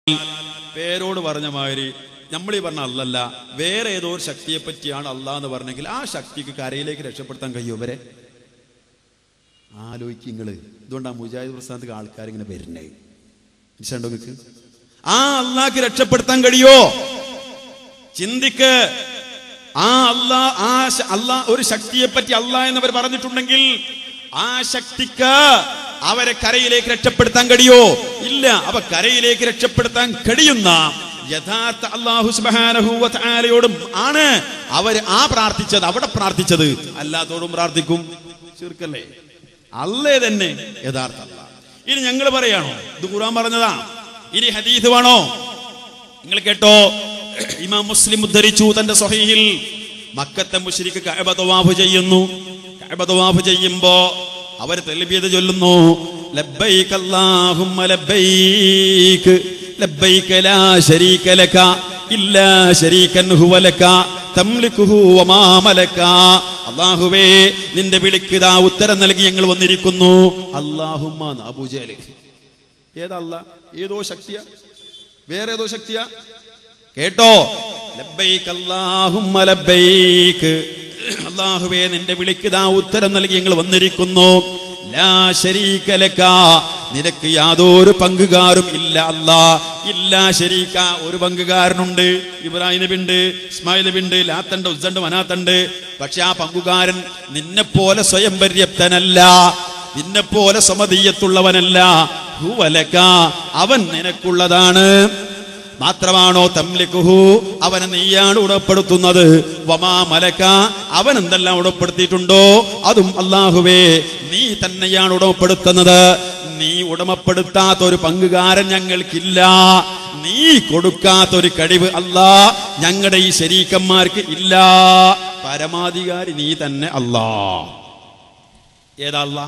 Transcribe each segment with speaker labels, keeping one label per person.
Speaker 1: പേരോട് പറഞ്ഞ മാതിരി നമ്മൾ ഈ പറഞ്ഞ അല്ലല്ല വേറെ ഏതോ ഒരു ശക്തിയെ പറ്റിയാണ് അല്ല എന്ന് പറഞ്ഞെങ്കിൽ ആ ശക്തിക്ക് കരയിലേക്ക് രക്ഷപ്പെടുത്താൻ കഴിയും ഇവരെ ആലോചിക്കും നിങ്ങള് ഇതുകൊണ്ടാണ് മുജാഹിദ് പ്രസ്ഥാനത്തേക്ക് ആൾക്കാർ ഇങ്ങനെ വരുന്നേ മനസ്സിലുണ്ടോ നിങ്ങക്ക് ആ അള്ളാഹ്ക്ക് രക്ഷപ്പെടുത്താൻ കഴിയോ ചിന്തിക്ക് ആ അല്ലാ ആ ശ- അല്ലാ ഒരു ശക്തിയെ പറ്റി അല്ലാ എന്നവർ പറഞ്ഞിട്ടുണ്ടെങ്കിൽ ആ ശക്തിക്ക് അവരെ കരയിലേക്ക് രക്ഷപ്പെടുത്താൻ കഴിയോ ഇല്ല അപ്പൊ കരയിലേക്ക് രക്ഷപ്പെടുത്താൻ കഴിയുന്ന യഥാർത്ഥ അള്ളാഹു സുബ്ഹാനഹു വ തആലയോടും ആണ് അവർ ആ പ്രാർത്ഥിച്ചത് അവിടെ പ്രാർത്ഥിച്ചത് അല്ലാത്തോടും പ്രാർത്ഥിക്കും ചീർക്കല്ലേ അല്ലേ തന്നെ യഥാർത്ഥ അല്ലാഹ്. ഇനി ഞങ്ങൾ പറയാണോ ഇത് ഖുർആൻ പറഞ്ഞതാ ഇനി ഹദീസ് വേണോ നിങ്ങൾ കേട്ടോ ഇമാം മുസ്ലിം ഉദ്ധരിച്ചു തന്റെ സ്വഹീഹിൽ മക്കത്തെ മുശ്രിക്ക് കഅബ തവാഫ് ചെയ്യുന്നു കഅബ തവാഫ് ചെയ്യുമ്പോ അവർ തൽബിയത് ചൊല്ലുന്നു ലബ്ബൈക അല്ലാഹുമ്മ ലബ്ബൈക് ലബ്ബൈക ലാ ശരീക ലക ഇല്ലാ ശരീകൻ ഹുവ ലക തംലിക്കുഹു വമാ മലക അല്ലാഹുവേ നിന്റെ വിളിക്കുതാ ഉത്തരം നൽകി ഞങ്ങൾ വന്നിരിക്കുന്നു അല്ലാഹുമ്മ അബൂജഹൽ ഏതാ അല്ലാ ഏതോ ശക്തിയാ വേറെ ഏതോ ശക്തിയാ കേട്ടോ ലബ്ബൈക്ക് അല്ലാഹുമ്മ ലബ്ബൈക്ക് അല്ലാഹുവേ നിന്റെ വിളിക്കുതാ ഉത്തരം നൽകി ഞങ്ങൾ വന്നിരിക്കുന്നു ലാ ശരീക ലക നിനക്ക് യാതൊരു പങ്കുകാരും ഇല്ല അല്ലാ ഇല്ല ശരീക ഒരു പങ്കുകാരനുണ്ട് ഇബ്രാഹിം നബി ഉണ്ട് ഇസ്മായിൽ നബി ഉണ്ട് ലാത്തണ്ട് ഉസ്സണ്ട് മനാത്തണ്ട് പക്ഷെ ആ പങ്കുകാരൻ നിന്നെ പോലെ സ്വയം പര്യാപ്തനല്ല നിന്നെ പോലെ സമതീയത്തുള്ളവനല്ല ഹുവലക അവൻ നിനക്കുള്ളതാണ് മാത്രമാണോ തംലിക്കുഹു അവനെ നീയാണ് ഉടപ്പെടുത്തുന്നത് വമാ മലക്ക അവൻ എന്തെല്ലാം ഉടപ്പെടുത്തിയിട്ടുണ്ടോ അതും അള്ളാഹുവേ നീ തന്നെയാണ് ഉടമപ്പെടുത്തുന്നത് നീ ഉടമപ്പെടുത്താത്ത ഒരു പങ്കുകാരൻ ഞങ്ങൾക്കില്ല നീ കൊടുക്കാത്ത ഒരു കഴിവ് അല്ലാ ഞങ്ങളുടെ ഈ ശരീക്കന്മാർക്ക് ഇല്ല പരമാധികാരി നീ തന്നെ അല്ലാ ഏതാ അല്ലാ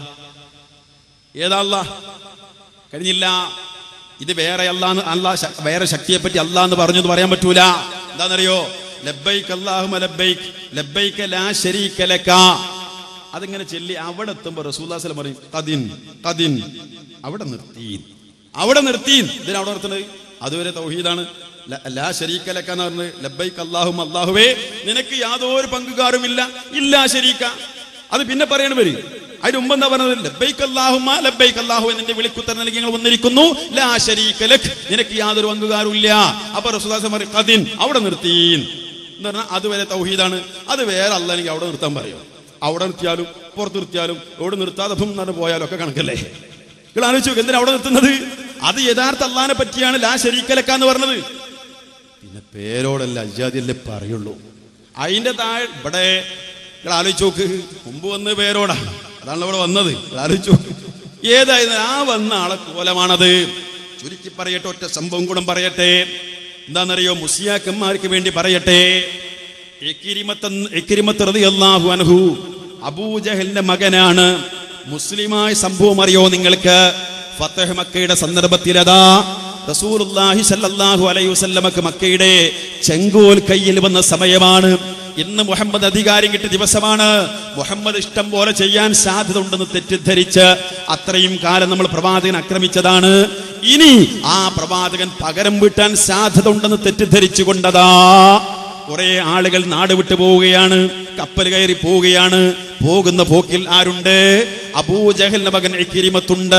Speaker 1: ഏതാ അല്ലാ കഴിഞ്ഞില്ല ഇത് വേറെ അല്ലാന്ന് അല്ലാ ശ- വേറെ ശക്തിയെ പറ്റി അല്ലാ എന്ന് പറഞ്ഞു എന്ന് പറയാൻ പറ്റൂല എന്താണെന്നറിയോ ലബ്ബൈക്ക് അല്ലാഹുമ ലബ്ബൈക്ക് ലബ്ബൈക്ക് ലാ ശരീക ലക അതിങ്ങനെ ചെല്ലി അവിടെ എത്തുമ്പോൾ റസൂല്ലാസ്ലം പറയും കദിൻ കദിൻ അവിടെ നിർത്തി അവിടെ നിർത്തി ഇതിന് അവിടെ നിർത്തുന്നത് അതുവരെ തൗഹീദാണ് ല- ലാ ശരീക ലക എന്ന് പറഞ്ഞത് ലബ്ബൈക്ക് അല്ലാഹും അല്ലാഹുവേ നിനക്ക് യാതൊരു പങ്കുകാരും ഇല്ല ഇല്ലാ ശരീക്ക അത് പിന്നെ പറയണവര് അതിന് മുമ്പ് എന്താ പറഞ്ഞത് ലബ്ബൈക്ക് അല്ലാഹുമ്മ ലബ്ബൈക്ക് അല്ലാഹു നിന്റെ വിളിക്കുത്തരം നൽകി ഞങ്ങൾ വന്നിരിക്കുന്നു ലാ ശരീക ലക് നിനക്ക് യാതൊരു പങ്കുകാരും ഇല്ല അപ്പൊ റസൂലുള്ളാഹി പറയും കദിൻ അവിടെ നിർത്തീൻ എന്ന് പറഞ്ഞാൽ അതുവരെ തൗഹീദാണ് അത് വേറെ അല്ലാണെങ്കിൽ അവിടെ നിർത്താൻ പറയും അവിടെ നിർത്തിയാലും പുറത്ത് നിർത്തിയാലും എവിടെ നിർത്താതെ ഭും എന്ന് പോയാലും ഒക്കെ കണക്കല്ലേ നിങ്ങൾ ആലോചിച്ചു നോക്ക്, എന്തിനാ അവിടെ നിർത്തുന്നത് അത് യഥാർത്ഥ അള്ളാനെ പറ്റിയാണ് ലാ ശരീക്കലക്ക എന്ന് പറഞ്ഞത് പിന്നെ പേരോടല്ല അജാദിയല്ലേ പറയുള്ളൂ അതിന്റെ താഴെ ഇവിടെ നിങ്ങൾ ആലോചിച്ച് നോക്ക് മുമ്പ് വന്ന് പേരോടാണ് അതാണ് ഇവിടെ വന്നത് നിങ്ങൾ ആലോചിച്ച് നോക്ക് ഏതായിരുന്നു ആ വന്ന ആളെ കോലമാണത് ചുരുക്കി പറയട്ടെ ഒറ്റ സംഭവം കൂടെ പറയട്ടെ എന്താണെന്നറിയോ മുസിയാക്കന്മാർക്ക് വേണ്ടി പറയട്ടെ എക്കിരിമത്ത്- എക്കിരിമത്ത് റളിയല്ലാഹു അൻഹു അബൂജഹലിന്റെ മകനാണ് മുസ്ലിമായ സംഭവം അറിയോ നിങ്ങൾക്ക് ഫത്തഹ് മക്കയുടെ സന്ദർഭത്തിൽ അതാ റസൂലുള്ളാഹി സല്ലല്ലാഹു അലൈഹി വസല്ലമക്ക് മക്കയുടെ ചെങ്കോൽ കയ്യിൽ വന്ന സമയമാണ് ഇന്ന് മുഹമ്മദ് അധികാരം കിട്ടിയ ദിവസമാണ് മുഹമ്മദ് ഇഷ്ടം പോലെ ചെയ്യാൻ സാധ്യത ഉണ്ടെന്ന് തെറ്റിദ്ധരിച്ച് അത്രയും കാലം നമ്മൾ പ്രവാചകൻ ആക്രമിച്ചതാണ് ഇനി ആ പ്രവാചകൻ പകരം വീട്ടാൻ സാധ്യത ഉണ്ടെന്ന് തെറ്റിദ്ധരിച്ചുകൊണ്ടതാ കുറെ ആളുകൾ നാട് വിട്ടു പോവുകയാണ് കപ്പൽ കയറി പോവുകയാണ് പോകുന്ന പോക്കിൽ ആരുണ്ട് അബൂജഹലിന്റെ മകൻ ഇക്കിരിമത്തുണ്ട്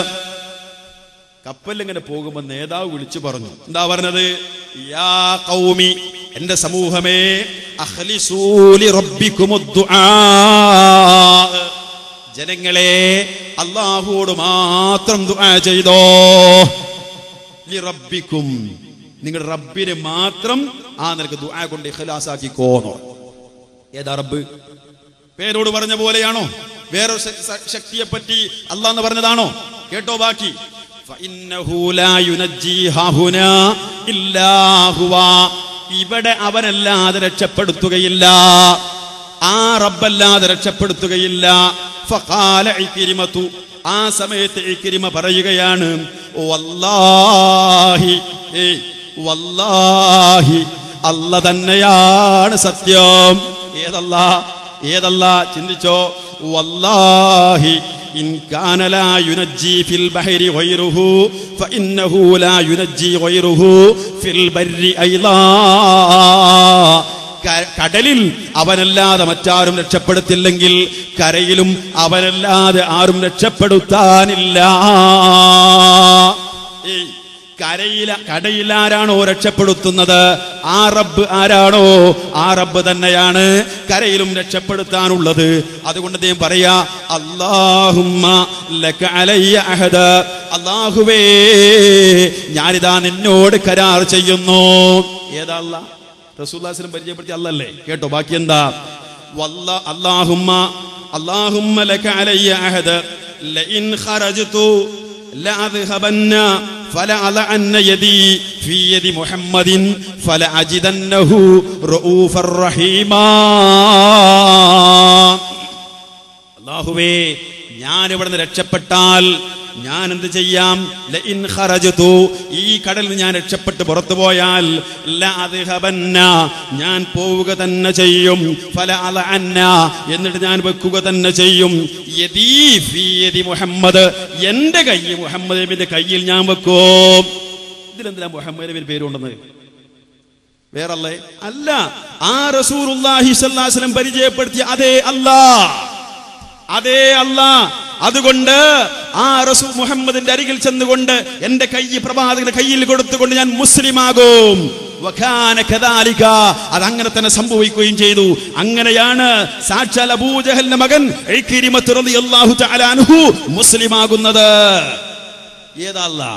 Speaker 1: കപ്പലിൽ ഇങ്ങനെ പോകുമ്പോ നേതാവ് വിളിച്ചു പറഞ്ഞു എന്താ പറഞ്ഞത് യാ കൗമി എന്റെ സമൂഹമേ അഖ്ലിസൂലി റബ്ബിക്കുമുദ്ദുആ ജനങ്ങളെ അള്ളാഹുവോട് മാത്രം ദുആ ചെയ്തോ ലി റബ്ബിക്കും നിങ്ങളുടെ റബ്ബിന് മാത്രം ആ നിനക്ക് ദുആ കൊണ്ട് ഇഖ്ലാസാക്കിക്കോന്നോ ഏതാ റബ്ബ് പേരോട് പറഞ്ഞ പോലെയാണോ വേറെ ശക്തിയെ പറ്റി അള്ളാന്ന് പറഞ്ഞതാണോ കേട്ടോ ബാക്കി فإنه لا ينجيها هنا إلا هو. ഇവിടെ അവനല്ലാതെ രക്ഷപ്പെടുത്തുകയില്ല ആ റബ്ബല്ലാതെ രക്ഷപ്പെടുത്തുകയില്ല ഫഖാല ഇക്രിമതു ആ സമയത്ത് ഇക്രിമ പറയുകയാണ് വല്ലാഹി ഏയ് വല്ലാഹി അല്ല തന്നെയാണ് സത്യം ഏതല്ല ഏതല്ല ചിന്തിച്ചോ വല്ലാഹി ഇൻ കാന ലാ യുനജ്ജി ഫിൽ ബഹരി ഗൈറുഹു ഫഇന്നഹു ലാ യുനജ്ജി ഗൈറുഹു ഫിൽ ബർരി ഐളാ ക- കടലിൽ അവനല്ലാതെ മറ്റാരും രക്ഷപ്പെടുത്തില്ലെങ്കിൽ കരയിലും അവനല്ലാതെ ആരും രക്ഷപ്പെടുത്താനില്ല ഏയ്, കരയില കടയിൽ ആരാണോ രക്ഷപ്പെടുത്തുന്നത് ആ റബ്ബ് ആരാണോ ആ റബ്ബ് തന്നെയാണ് കരയിലും രക്ഷപ്പെടുത്താനുള്ളത് അതുകൊണ്ട് അദ്ദേഹം പറയാ അല്ലാഹുമ്മ ലക അലയ്യ അഹദ അല്ലാഹുവേ ഞാനിതാ നിന്നോട് കരാർ ചെയ്യുന്നു ഏതാ അല്ലാ റസൂല്ലാസിനും പരിചയപ്പെടുത്തി അല്ലല്ലേ കേട്ടോ ബാക്കി എന്താ വല്ല അല്ലാഹുമ്മ അല്ലാഹുമ്മ ലക അലയ്യ അഹദ ലഇൻ ഖറജ്തു ലഅذهبن فلأضعن يدي في يد محمد فلأجدنه رؤوفا رحيما അള്ളാഹുവേ ഞാൻ ഇവിടുന്ന് രക്ഷപ്പെട്ടാൽ ഞാൻ എന്ത് ചെയ്യാം ലഇൻ ഖറജ്തു ഈ കടലിൽ നിന്ന് ഞാൻ രക്ഷപ്പെട്ട് പുറത്തു പോയാൽ ലഅദ്ഹബന്ന ഞാൻ പോവുക തന്നെ ചെയ്യും ഫല അലഅന്ന എന്നിട്ട് ഞാൻ വെക്കുക തന്നെ ചെയ്യും യദീ ഫീ യദി മുഹമ്മദ് എന്റെ കൈ മുഹമ്മദ് നബിന്റെ കയ്യിൽ ഞാൻ വെക്കും ഇതിലെന്തിനാ മുഹമ്മദ് നബിന്റെ പേര് കൊണ്ടുവന്നത് വേറല്ലേ അല്ല ആ റസൂറുല്ലാഹി സ്വല്ലല്ലാഹു അലൈഹി വസല്ലം പരിചയപ്പെടുത്തിയ അതേ അല്ലാ അതേ അല്ല അതുകൊണ്ട് ആ റസൂ മുഹമ്മദിന്റെ അരികിൽ ചെന്നുകൊണ്ട് എന്റെ കൈ പ്രവാചകന്റെ കയ്യിൽ കൊടുത്തുകൊണ്ട് ഞാൻ മുസ്ലിമാകും വഖാന കദാലിക അതങ്ങനെ തന്നെ സംഭവിക്കുകയും ചെയ്തു അങ്ങനെയാണ് സാക്ഷാൽ അബൂജഹലിന്റെ മകൻ ഇക്രിമത്ത് റളിയല്ലാഹു തആല അൻഹു മുസ്ലിമാകുന്നത് ഏതാ അല്ലാ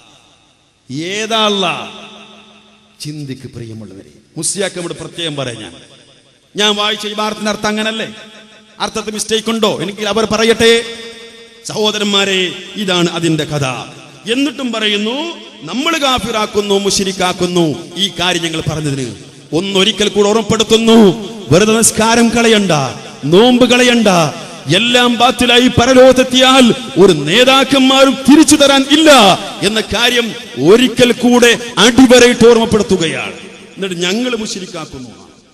Speaker 1: ഏതാ അല്ലാ ചിന്തിക്ക് പ്രിയമുള്ളവരെ മുസ്ലിയാക്ക് നമ്മുടെ പ്രത്യേകം പറയാം ഞാൻ ഞാൻ വായിച്ച ഈ വാർത്തന്റെ അർത്ഥം അങ്ങനല്ലേ അർത്ഥത്തിൽ മിസ്റ്റേക്ക് ഉണ്ടോ എനിക്ക് അവർ പറയട്ടെ സഹോദരന്മാരെ ഇതാണ് അതിന്റെ കഥ എന്നിട്ടും പറയുന്നു നമ്മൾ കാഫിറാക്കുന്നു മുഷിരിക്കാക്കുന്നു ഈ കാര്യം ഞങ്ങൾ പറഞ്ഞതിന് ഒന്നൊരിക്കൽ കൂടെ ഓർമ്മപ്പെടുത്തുന്നു വെറുതെ നിസ്കാരം കളയണ്ട നോമ്പ് കളയണ്ട എല്ലാം ബാത്തിലായി പരലോകത്തെത്തിയാൽ ഒരു നേതാക്കന്മാരും തിരിച്ചു തരാൻ ഇല്ല എന്ന കാര്യം ഒരിക്കൽ കൂടെ അടിവരയിട്ട് ഓർമ്മപ്പെടുത്തുകയാണ് എന്നിട്ട് ഞങ്ങൾ മുഷിരിക്കാക്കുന്നു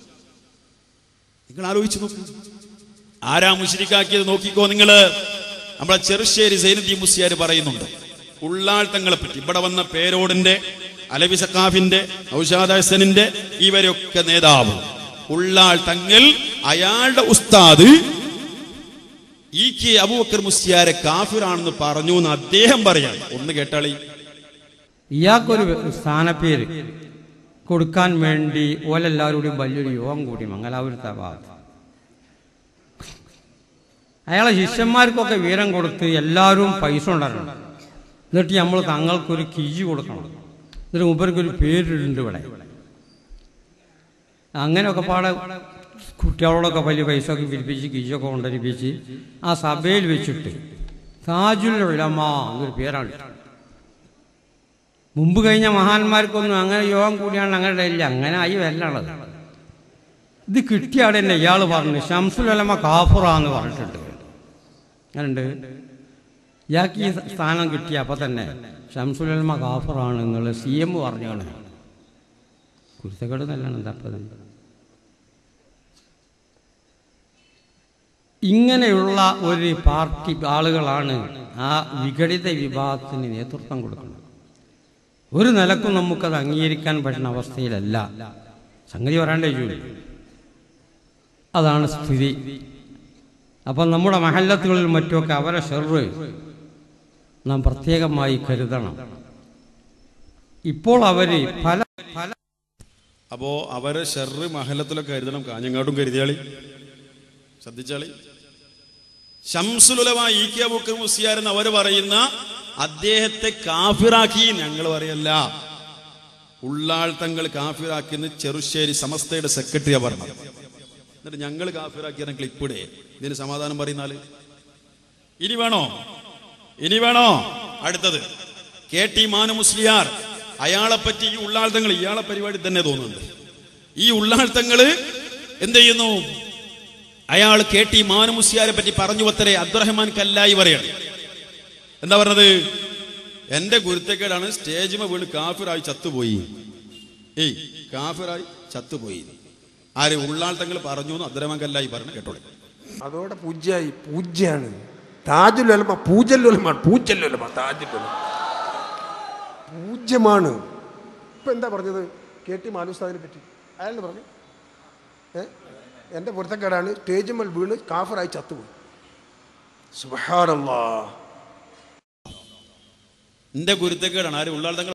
Speaker 1: നിങ്ങൾ ആലോചിച്ച് നോക്കൂ ആരാ മുഷിരിക്കാക്കിയത് നോക്കിക്കോ നിങ്ങള് നമ്മളെ ചെറുശ്ശേരി സൈനുദ്ദീൻ മുസ്ലിയാർ പറയുന്നുണ്ട് ഉള്ളാൾ തങ്ങളെ പറ്റി ഇവിടെ വന്ന പേരോടിന്റെ അലവി സക്കാഫിന്റെ ഔഷാദാസനിന്റെ ഇവരൊക്കെ നേതാവ് ഉള്ളാൾ തങ്ങൾ അയാളുടെ ഉസ്താദ് ഈ കെ അബൂബക്കർ മുസ്ലിയാരെ കാഫിറാണെന്ന് പറഞ്ഞു എന്ന് അദ്ദേഹം പറയാൻ ഒന്ന് കേട്ടാളി
Speaker 2: ഇയാൾക്കൊരു സ്ഥാനപ്പേര് കൊടുക്കാൻ വേണ്ടി ഓലെല്ലാവരോടും വലിയൊരു യോഗം കൂടി മംഗലാപുരത്തെ ഭാഗത്ത് അയാളെ ശിഷ്യന്മാർക്കൊക്കെ വീരം കൊടുത്ത് എല്ലാവരും പൈസ ഉണ്ടാക്കണം എന്നിട്ട് നമ്മൾ തങ്ങൾക്കൊരു കിജി കൊടുക്കണം എന്നിട്ട് മൂപ്പർക്കൊരു പേരിടുന്നുണ്ട് ഇവിടെ അങ്ങനെയൊക്കെ പാടെ കുട്ടികളോടൊക്കെ വലിയ പൈസ ഒക്കെ പിരിപ്പിച്ച് കിജൊക്കെ കൊണ്ടരിപ്പിച്ച് ആ സഭയിൽ വെച്ചിട്ട് താജുൽ ഉലമ എന്നൊരു പേരാണ് മുമ്പ് കഴിഞ്ഞ മഹാന്മാർക്കൊന്നും അങ്ങനെ യോഗം കൂടിയാണ് അങ്ങനെ ഇല്ല അങ്ങനെ ആയി വരണത് ഇത് കിട്ടിയാടെ തന്നെ ഇയാൾ പറഞ്ഞു ഷംസുലമ കാഫുറാന്ന് പറഞ്ഞിട്ടുണ്ട് അങ്ങനുണ്ട് ഇയാൾക്ക് ഈ സ്ഥാനം കിട്ടിയ അപ്പൊ തന്നെ ഷംസുലമ കാഫുറാണ് എന്നുള്ള സി എം പറഞ്ഞാണ് കുരുത്തക്കേട് നല്ലാണ് എന്താ അപ്പം ഇത്? ഇങ്ങനെയുള്ള ഒരു പാർട്ടി ആളുകളാണ് ആ വിഘടിത വിഭാഗത്തിന് നേതൃത്വം കൊടുക്കുന്നത് ഒരു നിലക്കും നമുക്കത് അംഗീകരിക്കാൻ പറ്റുന്ന അവസ്ഥയിലല്ല സംഗതി പറയാണ്ടേ ജോലി അതാണ് സ്ഥിതി അപ്പം നമ്മുടെ മഹല്ലത്തുകളിൽ മറ്റുമൊക്കെ അവരെ ഷെറ് നാം പ്രത്യേകമായി കരുതണം ഇപ്പോൾ അവര് പല പല
Speaker 1: അപ്പോ അവരെ ഷെറ് മഹലത്തിലൊക്കെ കരുതണം കാഞ്ഞങ്ങാട്ടും കരുതിയാളി ശ്രദ്ധിച്ചാളി ഷംസുലുലമ ഇ കെ ബുക്കർ മുസിയാർ എന്ന് അവർ പറയുന്ന അദ്ദേഹത്തെ കാഫിറാക്കി ഞങ്ങൾ പറയല്ല ഉള്ളാൾ തങ്ങൾ കാഫിറാക്കിയെന്ന് ചെറുശ്ശേരി സമസ്തയുടെ സെക്രട്ടറിയാ പറഞ്ഞത് എന്നിട്ട് ഞങ്ങൾ കാഫിറാക്കിയ ക്ലിപ്പിടെ ഇതിന് സമാധാനം പറയുന്നാല് ഇനി വേണോ ഇനി വേണോ അടുത്തത് കെ ടി മാനു മുസ്ലിയാർ അയാളെ പറ്റി ഈ ഉള്ളാൾ തങ്ങൾ ഇയാളെ പരിപാടി തന്നെ തോന്നുന്നുണ്ട് ഈ ഉള്ളാൾ തങ്ങള് എന്ത് ചെയ്യുന്നു അയാൾ കെ ടി മാനു മുസ്ലിയാരെ പറ്റി പറഞ്ഞു പത്തരെ അബ്ദുറഹ്മാൻ കല്ലായി പറയാണ് എന്താ പറഞ്ഞത് എന്റെ ഗുരുത്തക്കേടാണ് സ്റ്റേജിമ വീണ് കാഫിറായി ചത്തുപോയി ഏയ് കാഫിറായി ചത്തുപോയി ആര് ഉള്ളാൾ തങ്ങൾ പറഞ്ഞു എന്ന് അബ്ദുറഹ്മാൻ കല്ലായി പറഞ്ഞു കേട്ടോളെ
Speaker 3: അതോടെ പൂജ്യായി പൂജ്യാണ് താജുലമ പൂജല്ലുലമ പൂജല്ലുലമ താജുലുലമ പൂജ്യമാണ് ഇപ്പം എന്താ പറഞ്ഞത് കെ ടി മാലുസ്താദിനെ പറ്റി അയാളെന്ന് പറഞ്ഞു ഏ എൻ്റെ പൊരുത്തക്കേടാണ് സ്റ്റേജുമ്മൽ വീണ് കാഫറായി ചത്തുപോയി സുബഹാനല്ലാ
Speaker 1: എന്റെ ഗുരുത്തക്കേടാണ് ആരും ഉള്ളാൾ തങ്ങൾ